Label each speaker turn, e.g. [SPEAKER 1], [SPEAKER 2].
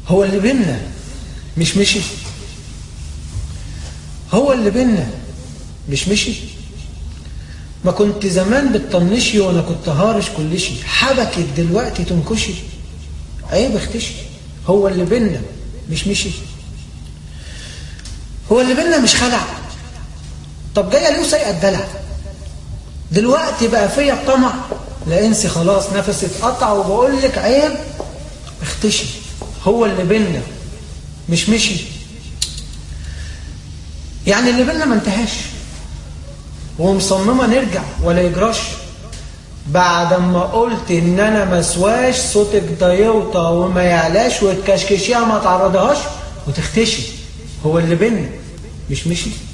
[SPEAKER 1] هو اللي بينا مش مشي هو اللي بينا مش مشي ما كنت زمان بتطنشي وانا كنت هارش كل شيء حبكت دلوقتي تنكشي عيب اختشي هو اللي بينا مش مشي هو اللي بينا مش خلع طب جايه ليه سيئة الدلع دلوقتي بقى فيا الطمع لا انسي خلاص نفسي اتقطع وبقول لك عيب اختشي هو اللي بينا مش مشي يعني اللي بينا ما انتهاش ومصممة نرجع ولا يجراش بعد ما قلت ان انا مسواش صوتك ده يوطى وما يعلاش وتكشكشيها ما تعرضهاش وتختشي هو اللي بينا مش مشي